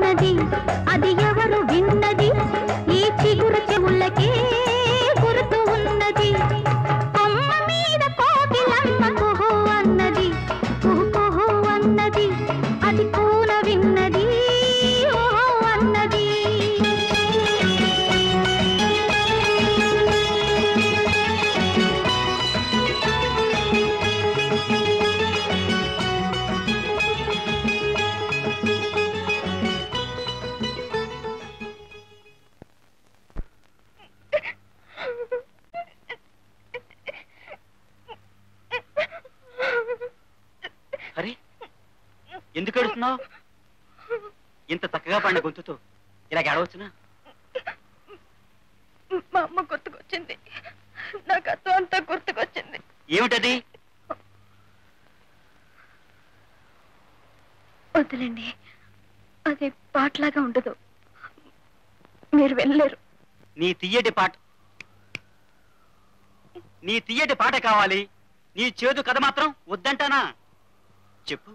ఉన్నది అది ఎవరు విన్నది ఈ చిగురు చెవులకే గుర్తు ఉన్నది కొమ్మ మీద కోకిలమ్మ కుహు అన్నది కుహు కుహు అన్నది అది కూన విన్నది ఓహో అన్నది అరే ఎందుకు అడుగుతున్నావు ఇంత చక్కగా పండే గొంతుతో ఇలా గడవచ్చునా మా అమ్మ గుర్తుకొచ్చింది నాకు అత్త అంతా గుర్తుకొచ్చింది ఏమిటది వద్దులేండి అది పాటలాగా ఉండదు మీరు వెళ్ళలేరు నీ తీయటి పాట నీ తీయటి పాట కావాలి నీ చేదు కథ మాత్రం వద్దంటానా చెప్పు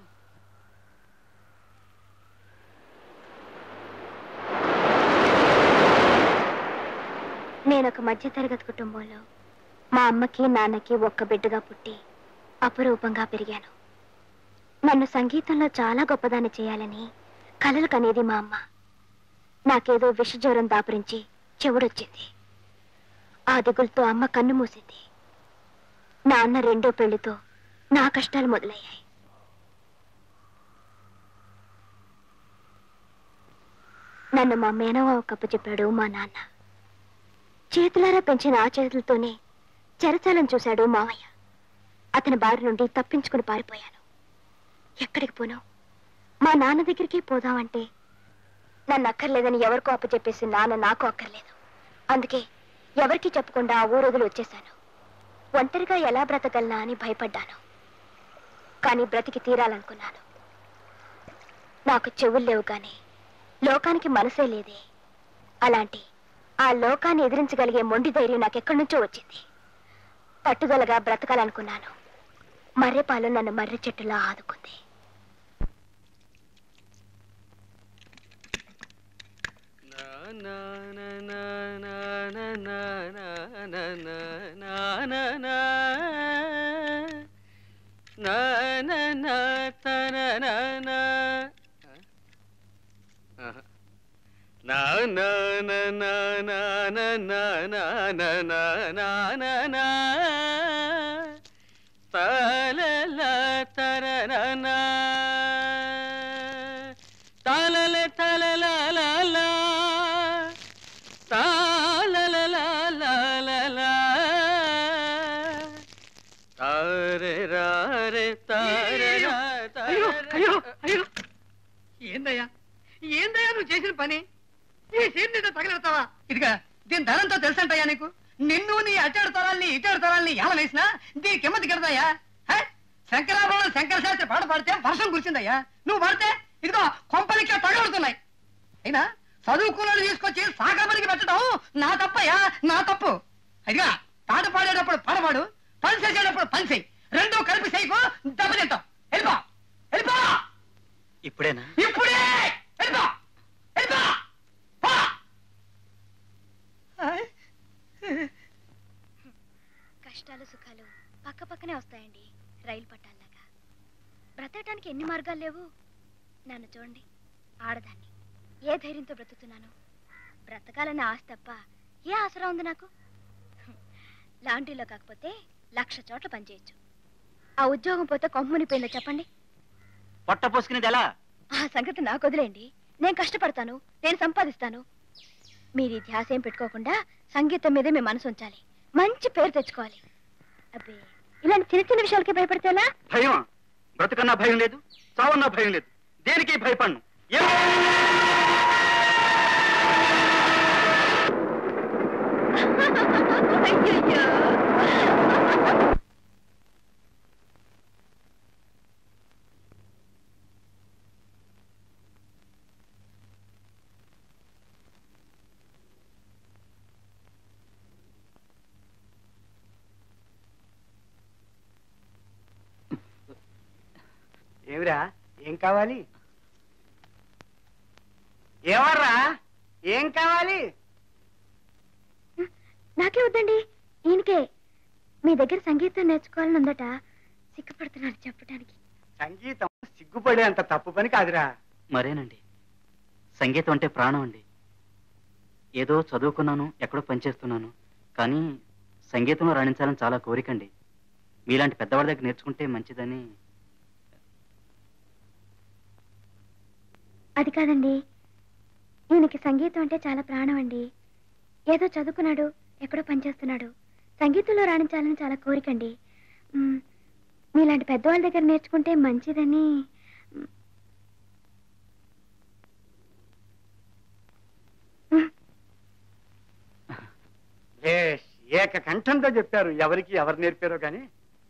నేను ఒక మధ్యతరగతి కుటుంబంలో మా అమ్మకి నాన్నకి ఒక్క బిడ్డగా పుట్టి అపురూపంగా పెరిగాను నన్ను సంగీతంలో చాలా గొప్పదాన్ని చేయాలని కలలు కనేది మా అమ్మ నాకేదో విషజ్వరం దాపురించి చెవుడొచ్చింది ఆ దిగులతో అమ్మ కన్ను మూసింది నాన్న రెండో పెళ్లితో నా కష్టాలు మొదలయ్యాయి నన్ను మా మేనవ కప్పు చెప్పాడు మా నాన్న చేతులారా పెంచిన ఆ చేతులతోనే చెరచాలని చూశాడు మావయ్య అతని బారి నుండి తప్పించుకుని పారిపోయాను ఎక్కడికి పోను మా నాన్న దగ్గరికి పోదామంటే నన్ను అక్కర్లేదని ఎవరికో అప్పచెప్పేసి నాన్న నాకు అక్కర్లేదు అందుకే ఎవరికీ చెప్పకుండా ఆ ఊరొదిలి వచ్చేశాను ఒంటరిగా ఎలా బ్రతకగలనా అని భయపడ్డాను కానీ బ్రతికి తీరాలనుకున్నాను నాకు చెవులు లేవు కానీ లోకానికి మనసే లేదే అలాంటి ఆ లోకాన్ని ఎదిరించగలిగే మొండి ధైర్యం నాకెక్కడి నుంచో వచ్చింది పట్టుదలగా బ్రతకాలనుకున్నాను మర్రెపాలు నన్ను మర్రి చెట్టులా ఆదుకుంది తలలే తలల తారే రారే తారే అయ్యో అయ్యో అయ్యో ఏందయ్యా ఏందయ్యా నువ్వు చేసిన పని ఈ సీన్ నిండా తగలెడతావా ఇదిగా దీని ధనంతో తెలుసంటయ్యా నీకు నిన్ను నీ అచ్చాడు తరాల్ని ఇచ్చాడు తరాల్ని ఎలా వేసినా దీని కిమ్మతి కెడతాయా శంకరాభరణం శంకర శాస్త్రి పాట పాడితే వర్షం కురిసిందయ్యా నువ్వు పాడితే ఇదిగో కొంపలికి తగలుతున్నాయి అయినా చదువుకున్నాడు తీసుకొచ్చి సాగమనికి పెట్టడం నా తప్పయ్యా నా తప్పు అదిగా పాట పాడేటప్పుడు పాడపాడు పని చేసేటప్పుడు పని చేయి రెండూ కలిపి చేయకు దెబ్బతింటాం వెళ్ళిపో వెళ్ళిపో ఇప్పుడేనా ఇప్పుడే వెళ్ళిపో వెళ్ళిపో పో. ఆయ్. కష్టాలు సుఖాలు పక్క పక్కనే వస్తాయండి రైలు పట్టాల్లాగా బ్రతకటానికి ఎన్ని మార్గాలు లేవు నన్ను చూడండి ఆడదాన్ని ఏ ధైర్యంతో బ్రతుకుతున్నాను బ్రతకాలన్న ఆశ తప్ప ఏ ఆసరా ఉంది నాకు హ్మ్. లాండ్రీలో కాకపోతే లక్ష చోట్ల పనిచేయచ్చు ఆ ఉద్యోగం పోతే కొమ్మునిపోయిందో చెప్పండి పొట్ట పోసుకునేది ఎలా ఆ సంగతి నాకు వదిలేండి నేను కష్టపడతాను నేను సంపాదిస్తాను మీరు ఈ ధ్యాస ఏం పెట్టుకోకుండా సంగీతం మీదే మీ మనసు ఉంచాలి మంచి పేరు తెచ్చుకోవాలి అబ్బే ఇలాంటి చిన్న చిన్న విషయాలకి భయపడితే ఎలా భయమా బ్రతుకన్నా భయం లేదు చావన్నా భయం లేదు దేనికి భయపడను ఏం అయ్యయ్యో. ఏమిరా ఏం కావాలి ఏం కావాలి నాకే వద్దండి ఈయనకే మీ దగ్గర సంగీతం నేర్చుకోవాలని ఉందట సిగ్గుపడుతున్నాను చెప్పడానికి సంగీతం సిగ్గుపడేంత తప్పు పని కాదురా మరేనండి సంగీతం అంటే ప్రాణం అండి ఏదో చదువుకున్నాను ఎక్కడో పనిచేస్తున్నాను కానీ సంగీతంలో రాణించాలని చాలా కోరికండి మీలాంటి పెద్దవాడి దగ్గర నేర్చుకుంటే మంచిదని అది కాదండి ఈయనకి సంగీతం అంటే చాలా ప్రాణం అండి ఏదో చదువుకున్నాడు ఎక్కడో పనిచేస్తున్నాడు సంగీతంలో రాణించాలని చాలా కోరికండి మ్, మీలాంటి పెద్దవాళ్ళ దగ్గర నేర్చుకుంటే మంచిదని మ్. మ్, భేష్ ఏక కంఠంతో చెప్పారు ఎవరికి ఎవరు నేర్పారో గాని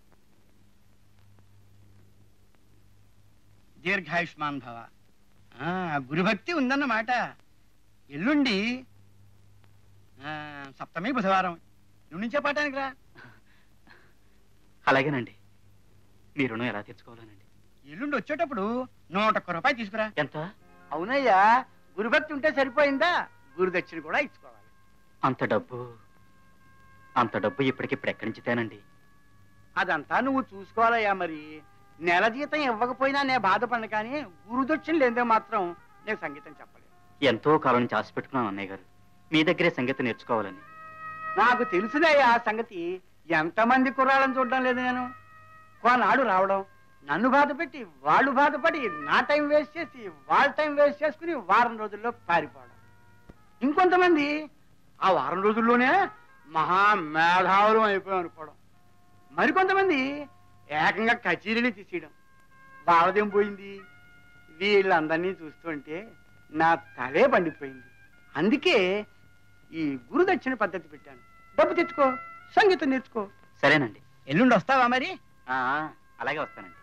దీర్ఘాయుష్మాన్ భవ ఆ, గురుభక్తి ఉందన్నమాట ఎల్లుండి ఆ, సప్తమి బుధవారం ఎల్లుండి నుంచే పాఠానికి రా అలాగేనండి మీ రుణం ఎలా తీర్చుకోవాలనండి ఎల్లుండి వచ్చేటప్పుడు నూట ఒక్క రూపాయి తీసుకురా ఎంత అవునయ్యా గురుభక్తి ఉంటే సరిపోయిందా గురుదక్షిణ కూడా ఇచ్చుకోవాలి అంత డబ్బు అంత డబ్బు ఇప్పటికిప్పుడు ఎక్కడి నుంచి తేనండి అదంతా నువ్వు చూసుకోవాలయ్యా మరి నెల జీతం ఇవ్వకపోయినా నేను బాధపడను కానీ గురుదక్షిణ లేదే మాత్రం నేను సంగీతం చెప్పలేదు ఎంతో కాలం నుంచి ఆశ పెట్టుకున్నాను అన్నయ్య గారు మీ దగ్గరే సంగీతం నేర్చుకోవాలని నాకు తెలుసుదయ్యా ఆ సంగతి ఎంతమంది కుర్రాళ్ళని చూడడం లేదు నేను కొనాడు రావడం నన్ను బాధపెట్టి వాళ్ళు బాధపడి నా టైం వేస్ట్ చేసి వాళ్ళ టైం వేస్ట్ చేసుకుని వారం రోజుల్లో పారిపోవడం ఇంకొంతమంది ఆ వారం రోజుల్లోనే మహా మేధావులం అయిపోయాం అనుకోవడం మరికొంతమంది ఏకంగా కచేరీలు తీసేయడం వాళ్ళదేం పోయింది వీళ్ళందరినీ చూస్తుంటే నా తలే పండిపోయింది అందుకే ఈ గురుదక్షిణ పద్ధతి పెట్టాను డబ్బు తెచ్చుకో సంగీతం నేర్చుకో సరేనండి ఎల్లుండి వస్తావా మరి ఆ, అలాగే వస్తానండి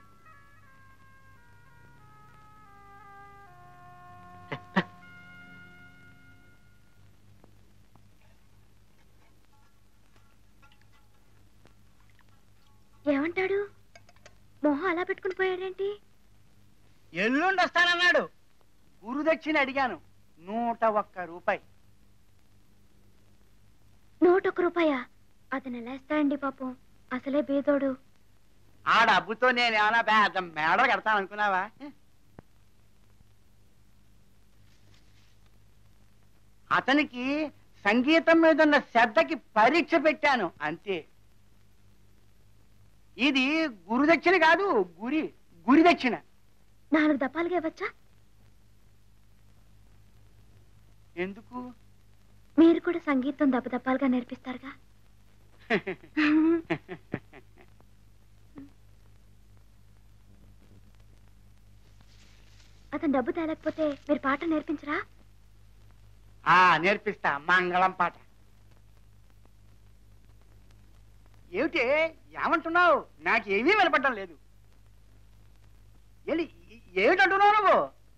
ఏమంటాడు మొహం అలా పెట్టుకుని పోయాడేంటి ఎల్లుండి వస్తానన్నాడు గురుదక్షిణ అడిగాను నూట ఒక్క రూపాయి నూట ఒక్క రూపాయ అతను ఎలా ఇస్తాడండి పాపం అసలే బీదోడు ఆ డబ్బుతో నేను ఏమైనా పెద్ద మేడ కడతాను అనుకున్నావా అతనికి సంగీతం మీద ఉన్న శ్రద్ధకి పరీక్ష పెట్టాను అంతే ఇది గురుదక్షిణ కాదు గురి గురి దక్షిణ నాలుగు దప్పాలుగా ఇవ్వచ్చా ఎందుకు మీరు కూడా సంగీతం దప్పదప్పాలుగా నేర్పిస్తారుగా అతను డబ్బు తేలేకపోతే మీరు పాట నేర్పించరా ఆ నేర్పిస్తా మంగళం పాట ఏమిటి ఏమంటున్నావు నాకేమీ వినపడడం లేదు ఏంటి ఏమిటంటున్నావు నువ్వు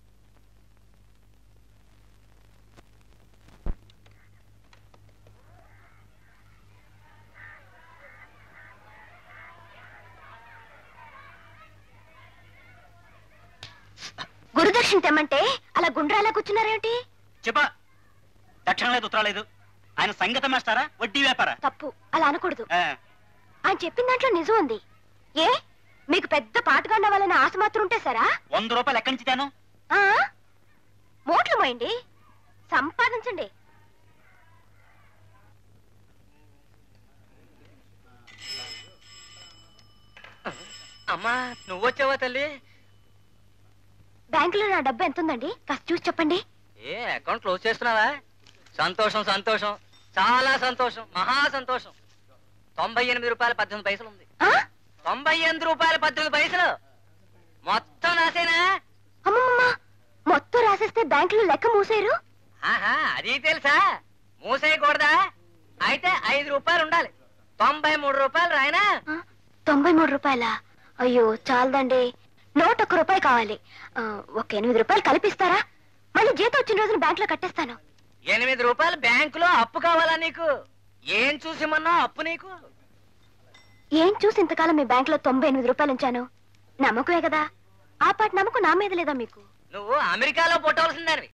గురుదక్షిణ తెమ్మంటే అలా గుండ్రాలా కూర్చున్నారేమిటి చెప్పా దక్షిణ లేదు ఉత్తరం లేదు ఆయన సంగీతం మాస్టారా వడ్డీ వ్యాపారా తప్పు అలా అనకూడదు ఆ, ఆయన చెప్పిన దాంట్లో నిజం ఉంది ఏ మీకు పెద్ద పాటగా ఉండవాలని ఆశ మాత్రం ఉంటే సరా వంద రూపాయలు ఎక్కడి నుంచి తేను ఆ? మోట్లు మోయండి సంపాదించండి అమ్మా నువ్వు వచ్చావా తల్లి బ్యాంకులో నా డబ్బు ఎంత ఉందండి కాస్త చూసి చెప్పండి ఏ అకౌంట్ క్లోజ్ చేస్తున్నావా సంతోషం సంతోషం చాలా సంతోషం మహా సంతోషం తొంభై ఎనిమిది రూపాయల పద్దెనిమిది పైసలు ఉంది ఆ? తొంభై ఎనిమిది రూపాయల పద్దెనిమిది పైసలు మొత్తం నాసేనా అమ్మమ్మమ్మ మొత్తం రాసేస్తే బ్యాంకులో లెక్క మూసేరు ఆహా అది తెలుసా మూసేయకూడదా అయితే ఐదు రూపాయలు ఉండాలి తొంభై మూడు రూపాయలు రాయనా ఆ? తొంభై మూడు రూపాయల అయ్యో చాలదండి నూట ఒక్క రూపాయి కావాలి ఆ, ఒక ఎనిమిది రూపాయలు కలిపిస్తారా మళ్ళీ జీతం వచ్చిన రోజున బ్యాంకులో కట్టేస్తాను ఎనిమిది రూపాయలు బ్యాంకులో అప్పు కావాలా నీకు ఏం చూసిమన్నా అప్పు నీకు ఏం చూసి ఇంతకాలం మీ బ్యాంకులో తొంభై ఎనిమిది రూపాయలు ఉంచాను నమ్మకమే కదా ఆ పాటి నమ్మకం నా మీద లేదా మీకు నువ్వు అమెరికాలో పుట్టవలసిందానివి